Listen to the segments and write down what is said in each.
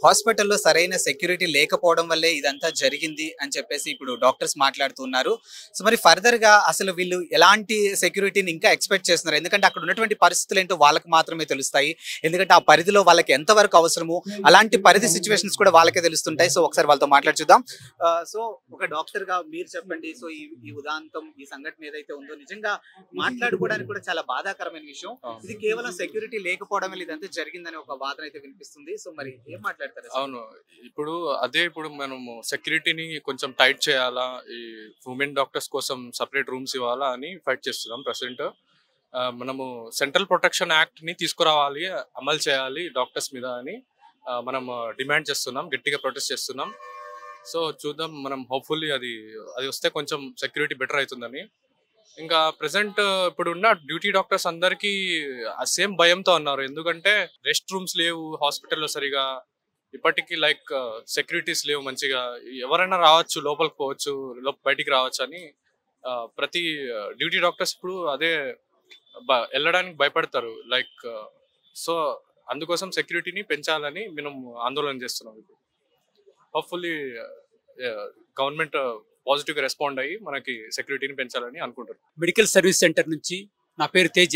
హాస్పిటల్లో సరైన సెక్యూరిటీ లేకపోవడం వల్లే ఇదంతా జరిగింది అని చెప్పేసి ఇప్పుడు డాక్టర్స్ మాట్లాడుతున్నారు సో మరి ఫర్దర్ గా అసలు వీళ్ళు ఎలాంటి సెక్యూరిటీని ఇంకా ఎక్స్పెక్ట్ చేస్తున్నారు ఎందుకంటే అక్కడ ఉన్నటువంటి పరిస్థితులు ఏంటో వాళ్ళకి మాత్రమే తెలుస్తాయి ఎందుకంటే ఆ పరిధిలో వాళ్ళకి ఎంతవరకు అవసరము అలాంటి పరిధి సిచ్యువేషన్స్ కూడా వాళ్ళకే తెలుస్తుంటాయి సో ఒకసారి వాళ్ళతో మాట్లాడుచుద్దాం సో ఒక డాక్టర్ గా మీరు చెప్పండి సో ఈ ఈ ఉదాంతం ఈ సంఘటన ఏదైతే ఉందో నిజంగా మాట్లాడుకోవడానికి కూడా చాలా బాధాకరమైన విషయం ఇది కేవలం సెక్యూరిటీ లేకపోవడం వల్ల ఇదంతా జరిగిందని ఒక వాదన అయితే వినిపిస్తుంది సో మరి ఏం మాట్లాడతారు అసలు? అవును ఇప్పుడు అదే ఇప్పుడు మనము సెక్యూరిటీని కొంచెం టైట్ చేయాలా ఈ ఉమెన్ డాక్టర్స్ కోసం సపరేట్ రూమ్స్ ఇవ్వాలా అని ఫైట్ చేస్తున్నాం ప్రెసెంట్ మనము సెంట్రల్ ప్రొటెక్షన్ యాక్ట్ ని తీసుకురావాలి అమలు చేయాలి డాక్టర్స్ మీద అని ఆ, మనం డిమాండ్ చేస్తున్నాం గట్టిగా ప్రొటెస్ట్ చేస్తున్నాం సో చూద్దాం మనం హోప్ఫుల్లీ అది అది వస్తే కొంచెం సెక్యూరిటీ బెటర్ అవుతుందని ఇంకా ప్రెసెంట్ ఇప్పుడు ఉన్న డ్యూటీ డాక్టర్స్ అందరికీ సేమ్ భయంతో ఉన్నారు ఎందుకంటే రెస్ట్ రూమ్స్ లేవు హాస్పిటల్లో సరిగా ఇప్పటికీ లైక్ సెక్యూరిటీస్ లేవు మంచిగా ఎవరైనా రావచ్చు లోపలికి పోవచ్చు లోప- బయటికి రావచ్చు అని ఆ, ప్రతి డ్యూటీ డాక్టర్స్ ఇప్పుడు అదే బ- వెళ్ళడానికి భయపడతారు లైక్ సో అందుకోసం సెక్యూరిటీని పెంచాలని మనం ఆందోళన చేస్తున్నాం ఇప్పుడు హోప్ఫుల్లీ గవర్నమెంట్ పాజిటివ్ గా రెస్పాండ్ అయ్యి మనకి సెక్యూరిటీని పెంచాలని అనుకుంటున్నాం మెడికల్ సర్వీస్ సెంటర్ నుంచి నా పేరు తేజ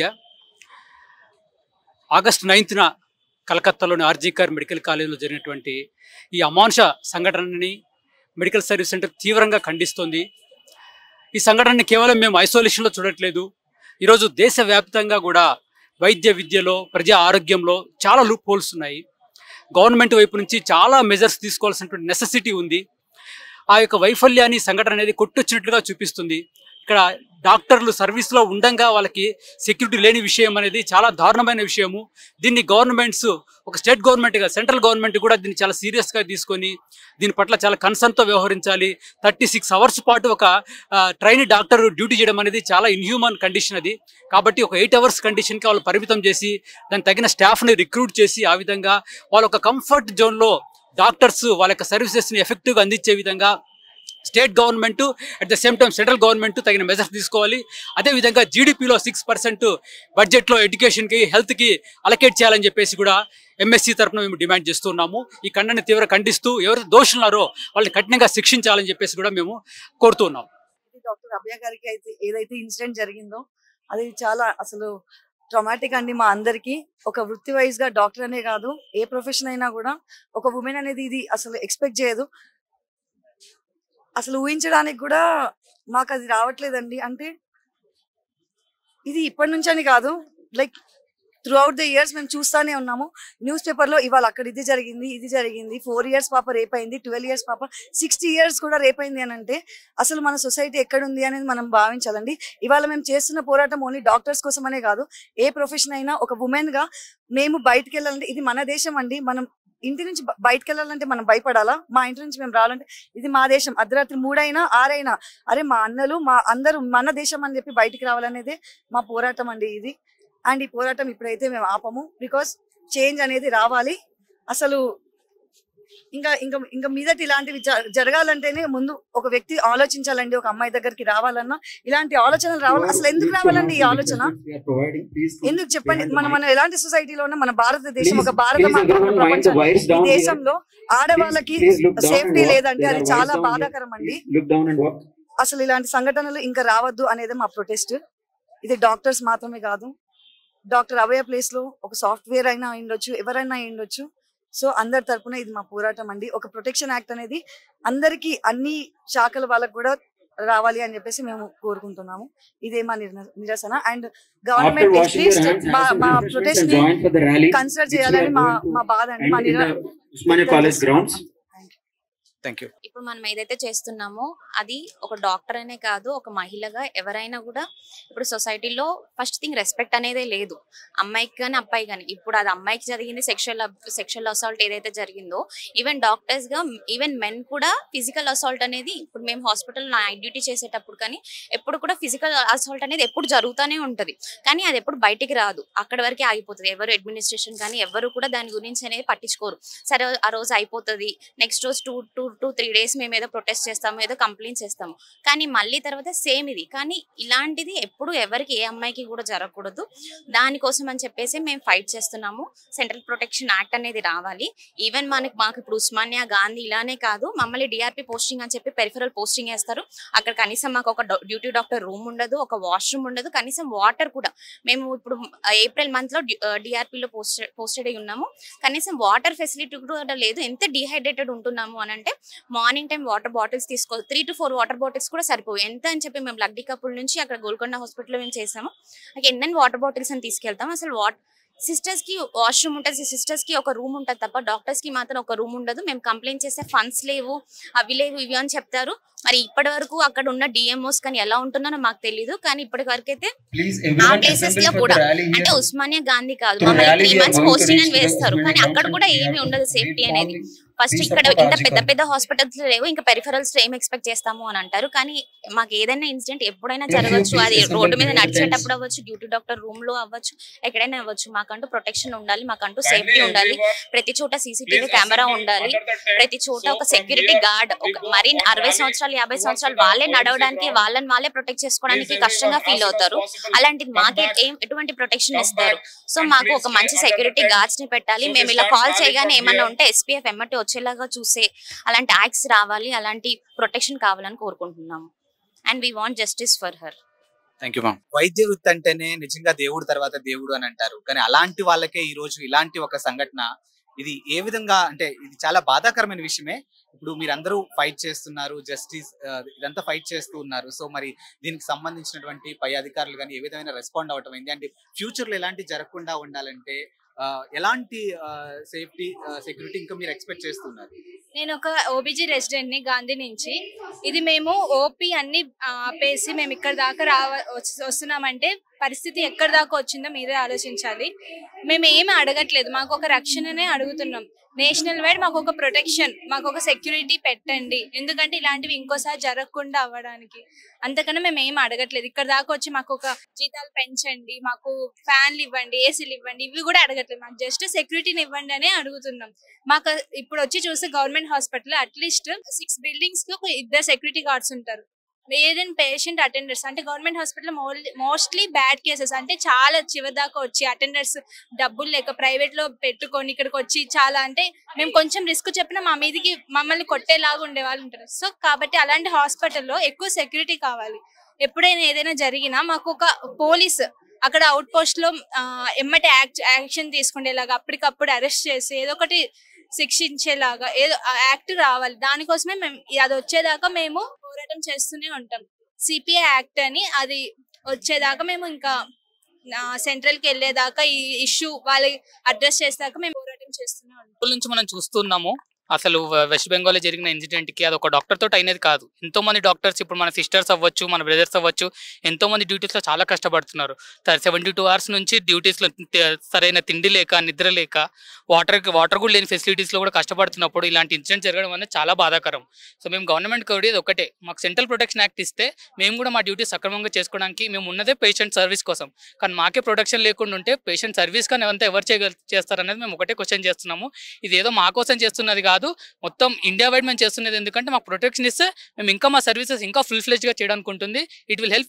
ఆగస్టు నైన్త్న కలకత్తాలోని ఆర్జీకార్ మెడికల్ కాలేజీలో జరిగినటువంటి ఈ అమానుష సంఘటనని మెడికల్ సర్వీస్ సెంటర్ తీవ్రంగా ఖండిస్తోంది ఈ సంఘటనని కేవలం మేము ఐసోలేషన్లో చూడట్లేదు ఈరోజు దేశవ్యాప్తంగా కూడా వైద్య విద్యలో ప్రజా ఆరోగ్యంలో చాలా లూప్ హోల్స్ ఉన్నాయి గవర్నమెంట్ వైపు నుంచి చాలా మెజర్స్ తీసుకోవాల్సినటువంటి నెసెసిటీ ఉంది ఆ యొక్క వైఫల్యాన్ని సంఘటన అనేది కొట్టొచ్చినట్లుగా చూపిస్తుంది ఇక్కడ డాక్టర్లు సర్వీస్లో ఉండంగా వాళ్ళకి సెక్యూరిటీ లేని విషయం అనేది చాలా దారుణమైన విషయము దీన్ని గవర్నమెంట్స్ ఒక స్టేట్ గవర్నమెంట్గా సెంట్రల్ గవర్నమెంట్ కూడా దీన్ని చాలా సీరియస్గా తీసుకొని దీని పట్ల చాలా కన్సర్న్తో వ్యవహరించాలి థర్టీ సిక్స్ అవర్స్ పాటు ఒక ట్రైన్ డాక్టర్ డ్యూటీ చేయడం అనేది చాలా ఇన్హ్యూమన్ కండిషన్ అది కాబట్టి ఒక ఎయిట్ అవర్స్ కండిషన్కి వాళ్ళు పరిమితం చేసి దానికి తగిన స్టాఫ్ని రిక్రూట్ చేసి ఆ విధంగా వాళ్ళ ఒక కంఫర్ట్ జోన్లో డాక్టర్స్ వాళ్ళ యొక్క సర్వీసెస్ని ఎఫెక్టివ్గా అందించే విధంగా state government at the same time central government తగిన మెజర్స్ తీసుకోవాలి అదేవిధంగా జీడిపిలో సిక్స్ పర్సెంట్ బడ్జెట్లో ఎడ్యుకేషన్కి హెల్త్కి అలకేట్ చేయాలని చెప్పేసి కూడా ఎంఎస్సి తరఫున మేము డిమాండ్ చేస్తున్నాము ఈ ఖండని తీవ్ర ఖండిస్తూ ఎవరైతే దోషులున్నారో వాళ్ళని కఠినంగా శిక్షించాలని చెప్పేసి కూడా మేము కోరుతున్నాం డాక్టర్ అభయ గారికి అయితే ఏదైతే ఇన్సిడెంట్ జరిగిందో అది చాలా అసలు ట్రమాటిక్ అండి మా అందరికి ఒక వృత్తి వైజ్ గా డాక్టర్ అనే కాదు ఏ ప్రొఫెషన్ అయినా కూడా ఒక ఉమెన్ అనేది ఇది అసలు ఎక్స్పెక్ట్ చేయదు అసలు ఊహించడానికి కూడా మాకు అది రావట్లేదండి అంటే ఇది ఇప్పటి నుంచి అని కాదు like throughout the years మేము చూస్తానే ఉన్నాము న్యూస్ పేపర్ లో ఇవాళ అక్కడ ఇది జరిగింది ఇది జరిగింది ఫోర్ ఇయర్స్ పాప రేప్ అయింది ట్వెల్వ్ ఇయర్స్ పాప సిక్స్టీ ఇయర్స్ కూడా రేప్ అయింది అని అంటే అసలు మన సొసైటీ ఎక్కడుంది అనేది మనం భావించాలండి ఇవాళ మేము చేస్తున్న పోరాటం ఓన్లీ డాక్టర్స్ కోసమనే కాదు ఏ ప్రొఫెషన్ అయినా ఒక ఉమెన్ గా మేము బయటకు వెళ్ళాలంటే ఇది మన దేశం అండి మనం ఇంటి నుంచి బ- బయటకు వెళ్ళాలంటే మనం భయపడాలా మా ఇంటి నుంచి మేము రావాలంటే ఇది మా దేశం అర్ధరాత్రి మూడైనా ఆరైనా అరే మా అన్నలు మా అందరూ మన దేశం అని చెప్పి బయటికి రావాలనేదే మా పోరాటం అండి ఇది అండ్ ఈ పోరాటం ఇప్పుడైతే మేము ఆపము బికాస్ చేంజ్ అనేది రావాలి అసలు ఇంకా ఇంకా ఇంకా మీదటి ఇలాంటివి జ- జరగాలంటేనే ముందు ఒక వ్యక్తి ఆలోచించాలండి ఒక అమ్మాయి దగ్గరికి రావాలన్నా ఇలాంటి ఆలోచనలు రావాలి అసలు ఎందుకు రావాలండి ఈ ఆలోచన ఎందుకు చెప్పండి మనం మనం ఎలాంటి సొసైటీలో ఉన్నా మన భారతదేశం ఒక భారత మాత ఒక ప్రపంచం ఈ దేశంలో ఆడవాళ్ళకి సేఫ్టీ లేదంటే అది చాలా బాధాకరం అండి అసలు ఇలాంటి సంఘటనలు ఇంకా రావద్దు అనేది మా ప్రొటెస్ట్ ఇది డాక్టర్స్ మాత్రమే కాదు డాక్టర్ అభయ ప్లేస్ లో ఒక సాఫ్ట్వేర్ అయినా అయి ఉండొచ్చు ఎవరైనా అయి ఉండొచ్చు సో అందరి తరపున ఇది మా పోరాటం అండి ఒక ప్రొటెక్షన్ యాక్ట్ అనేది అందరికి అన్ని శాఖల వాళ్ళకు కూడా రావాలి అని చెప్పేసి మేము కోరుకుంటున్నాము ఇదే మా నిర్న- నిరసన అండ్ గవర్నమెంట్ అట్లీస్ట్ మా మా ప్రొటెస్ట్ ని కన్సిడర్ చేయాలని మా మా బాధ అండి మా నిర Usmania College grounds. Thank you ఇప్పుడు మనం ఏదైతే చేస్తున్నామో అది ఒక డాక్టర్ అనే కాదు ఒక మహిళగా ఎవరైనా కూడా ఇప్పుడు సొసైటీలో ఫస్ట్ థింగ్ రెస్పెక్ట్ అనేదే లేదు అమ్మాయికి కానీ అబ్బాయి కానీ ఇప్పుడు అది అమ్మాయికి జరిగింది సెక్షువల్ సెక్షువల్ అసాల్ట్ ఏదైతే జరిగిందో ఈవెన్ డాక్టర్స్ గా ఈవెన్ మెన్ కూడా ఫిజికల్ అసాల్ట్ అనేది ఇప్పుడు మేము హాస్పిటల్ నైట్ డ్యూటీ చేసేటప్పుడు కానీ ఎప్పుడు కూడా ఫిజికల్ అసాల్ట్ అనేది ఎప్పుడు జరుగుతూనే ఉంటది కానీ అది ఎప్పుడు బయటికి రాదు అక్కడ వరకే ఆగిపోతుంది ఎవరు అడ్మినిస్ట్రేషన్ కానీ ఎవరు కూడా దాని గురించి అనేది పట్టించుకోరు సరే ఆ రోజు అయిపోతుంది నెక్స్ట్ రోజు two two to three days మేము ఏదో ప్రొటెస్ట్ చేస్తాము ఏదో కంప్లైంట్స్ చేస్తాము కానీ మళ్ళీ తర్వాత సేమ్ ఇది కానీ ఇలాంటిది ఎప్పుడు ఎవరికి ఏ అమ్మాయికి కూడా జరగకూడదు దానికోసం అని చెప్పేసి మేము ఫైట్ చేస్తున్నాము సెంట్రల్ ప్రొటెక్షన్ యాక్ట్ అనేది రావాలి ఈవెన్ మనకి మాకు ఇప్పుడు ఉస్మానియా గాంధీ ఇలానే కాదు మమ్మల్ని డిఆర్పి పోస్టింగ్ అని చెప్పి పెరిఫరల్ పోస్టింగ్ వేస్తారు అక్కడ కనీసం మాకు ఒక డ్యూటీ డాక్టర్ రూమ్ ఉండదు ఒక వాష్రూమ్ ఉండదు కనీసం వాటర్ కూడా మేము ఇప్పుడు ఏప్రిల్ మంత్ లో డిఆర్పిలో పోస్టెడ్ పోస్టెడ్ అయి ఉన్నాము కనీసం వాటర్ ఫెసిలిటీ కూడా లేదు ఎంత డిహైడ్రేటెడ్ ఉంటున్నాము అని అంటే మార్నింగ్ టైం వాటర్ బాటిల్స్ తీసుకో three to four water bottles కూడా సరిపోవు ఎంత అని చెప్పి మేము లగ్డీ కప్పుల నుంచి అక్కడ గోల్కొండ హాస్పిటల్లో మేము చేసాము అక్కడ ఎన్నెన్ని వాటర్ బాటిల్స్ అని తీసుకెళ్తాం అసలు వాట్ సిస్టర్స్ కి వాష్రూమ్ ఉంటుంది సిస్టర్స్ కి ఒక రూమ్ ఉంటుంది తప్ప డాక్టర్స్ కి మాత్రం ఒక రూమ్ ఉండదు మేము కంప్లైంట్ చేస్తే ఫండ్స్ లేవు అవి లేవు ఇవి అని చెప్తారు మరి ఇప్పటి వరకు అక్కడ ఉన్న డిఎంఓస్ కానీ ఎలా ఉంటున్నారో మాకు తెలియదు కానీ ఇప్పటి వరకు అయితే Please, ఆ everyone ప్లేసెస్ assemble లో for కూడా the rally అంటే here. ఉస్మానియా గాంధీ కాదు To మమ్మల్ని rally three we are months going to posting అని reach the వేస్తారు కానీ women అక్కడ కూడా junction. ఏమీ We ఉండదు are సేఫ్టీ very అనేది strongly ఫస్ట్ please ఇక్కడ support ఇంత Arjika. పెద్ద పెద్ద హాస్పిటల్స్ లేవు ఇంకా పెరిఫరల్స్ లో ఏం ఎక్స్పెక్ట్ చేస్తాము అని అంటారు కానీ మాకు ఏదైనా ఇన్సిడెంట్ ఎప్పుడైనా If you జరగచ్చు please అది assemble రోడ్డు మీద behind the నడిచేటప్పుడు tents. అవ్వచ్చు డ్యూటీ డాక్టర్ రూమ్ లో అవ్వచ్చు ఎక్కడైనా అవ్వచ్చు మాకంటూ ప్రొటెక్షన్ ఉండాలి మాకంటూ సేఫ్టీ ఉండాలి ప్రతి చోట సీసీటీవీ కెమెరా ఉండాలి ప్రతి చోట ఒక సెక్యూరిటీ గార్డ్ ఒక మరి అరవై సంవత్సరాలు యాభై సంవత్సరాలు వాళ్ళే నడవడానికి వాళ్ళని వాళ్ళే ప్రొటెక్ట్ చేసుకోవడానికి కష్టంగా ఫీల్ అవుతారు అలాంటిది మాకే ఏం ఎటువంటి ప్రొటెక్షన్ ఇస్తారు సో మాకు ఒక మంచి సెక్యూరిటీ గార్డ్స్ ని పెట్టాలి మేము ఇలా కాల్ చేయగానే ఏమన్నా ఉంటే ఎస్పీఎఫ్ ఎమ్మటి వచ్చేలాగా చూసే అలాంటి యాక్ట్స్ రావాలి అలాంటి ప్రొటెక్షన్ కావాలని కోరుకుంటున్నాము and we want justice for her thank you ma'am వైద్య వృత్తి అంటేనే నిజంగా దేవుడు తర్వాత దేవుడు అని అంటారు కానీ అలాంటి వాళ్ళకే ఈ రోజు ఇలాంటి ఒక సంఘటన ఇది ఏ విధంగా అంటే ఇది చాలా బాధాకరమైన విషయమే ఇప్పుడు మీరందరూ ఫైట్ చేస్తున్నారు జస్టిస్ ఇదంతా ఫైట్ చేస్తూ ఉన్నారు సో మరి దీనికి సంబంధించినటువంటి పై అధికారులు కానీ ఏ విధమైన రెస్పాండ్ అవటం ఏంటి అంటే ఫ్యూచర్ లో ఎలాంటి జరగకుండా ఉండాలంటే ఆ, ఎలాంటి సేఫ్టీ సెక్యూరిటీ ఇంకా మీరు ఎక్స్పెక్ట్ చేస్తున్నారు నేను ఒక ఓబీజీ రెసిడెంట్ ని గాంధీ నుంచి ఇది మేము ఓపీ అన్ని ఆ, ఆపేసి మేము ఇక్కడ దాకా రావ వస్- వస్తున్నామంటే పరిస్థితి ఎక్కడి దాకా వచ్చిందో మీరే ఆలోచించాలి మేము ఏమి అడగట్లేదు మాకు ఒక రక్షణనే అడుగుతున్నాం నేషనల్ వైడ్ మాకు ఒక ప్రొటెక్షన్ మాకు ఒక సెక్యూరిటీ పెట్టండి ఎందుకంటే ఇలాంటివి ఇంకోసారి జరగకుండా అవ్వడానికి అంతకన్నా మేము ఏం అడగట్లేదు ఇక్కడ దాకా వచ్చి మాకు ఒక జీతాలు పెంచండి మాకు ఫ్యాన్లు ఇవ్వండి ఏసీలు ఇవ్వండి ఇవి కూడా అడగట్లేదు మాకు జస్ట్ సెక్యూరిటీని ఇవ్వండి అనే అడుగుతున్నాం మాకు ఇప్పుడు వచ్చి చూస్తే government hospital atleast six buildings కి ఒక ఇద్దరు సెక్యూరిటీ గార్డ్స్ ఉంటారు ఏదైనా పేషెంట్ అటెండర్స్ అంటే government hospital mostly bad cases అంటే చాలా చివరి దాకా వచ్చి అటెండర్స్ డబ్బులు లేక ప్రైవేట్ లో పెట్టుకొని ఇక్కడికి వచ్చి చాలా అంటే మేము కొంచెం రిస్క్ చెప్పినా మా మీదకి మమ్మల్ని కొట్టేలాగా ఉండే వాళ్ళు ఉంటారు సో కాబట్టి అలాంటి హాస్పిటల్లో ఎక్కువ సెక్యూరిటీ కావాలి ఎప్పుడైనా ఏదైనా జరిగినా మాకు ఒక పోలీస్ అక్కడ అవుట్ పోస్ట్ లో ఆ, ఎమ్మటి యాక్ట్ యాక్షన్ తీసుకునేలాగా అప్పటికప్పుడు అరెస్ట్ చేసి ఏదో ఒకటి శిక్షించేలాగా ఏదో యాక్ట్ రావాలి దానికోసమే మేము అది వచ్చేదాకా మేము పోరాటం చేస్తూనే ఉంటాం సిపిఐ యాక్ట్ అని అది వచ్చేదాకా మేము ఇంకా సెంట్రల్ కి వెళ్ళేదాకా ఈ ఇష్యూ వాళ్ళకి అడ్రస్ చేసేదాకా మేము పోరాటం చేస్తూనే ఉంటాం రోజుల నుంచి మనం చూస్తున్నాము అసలు వ- వెస్ట్ బెంగాల్లో జరిగిన ఇన్సిడెంట్ కి అది ఒక డాక్టర్ తోటి అయినది కాదు ఎంతో మంది డాక్టర్స్ ఇప్పుడు మన సిస్టర్స్ అవ్వచ్చు మన బ్రదర్స్ అవ్వచ్చు ఎంతో మంది డ్యూటీస్ లో చాలా కష్టపడుతున్నారు సెవెంటీ టూ అవర్స్ నుంచి డ్యూటీస్ లో తి- సరైన తిండి లేక నిద్ర లేక వాటర్ వాటర్ కూడా లేని ఫెసిలిటీస్ లో కూడా కష్టపడుతున్నప్పుడు ఇలాంటి ఇన్సిడెంట్ జరగడం అనేది చాలా బాధాకరం సో మేము గవర్నమెంట్ కోరేది ఒకటే మాకు సెంట్రల్ ప్రొటెక్షన్ యాక్ట్ ఇస్తే మేము కూడా మా డ్యూటీ సక్రమంగా చేసుకోవడానికి మేము ఉన్నదే పేషెంట్ సర్వీస్ కోసం కానీ మాకే ప్రొటెక్షన్ లేకుండా ఉంటే పేషెంట్ సర్వీస్ కానీ అంతా ఎవరు చేయగల చేస్తారనేది మేము ఒకటే క్వశ్చన్ చేస్తున్నాము ఇది ఏదో మా కోసం చేస్తున్నది కాదు మొత్తం ఇండియా వైడ్ మేము చేస్తున్నది ఎందుకంటే మాకు ప్రొటెక్షన్ ఇస్తే మేము ఇంకా మా సర్వీసెస్ ఇంకా ఫుల్ ఫ్లెజ్గా చేయడానికి ఉంటుంది ఇట్ విల్ హెల్ప్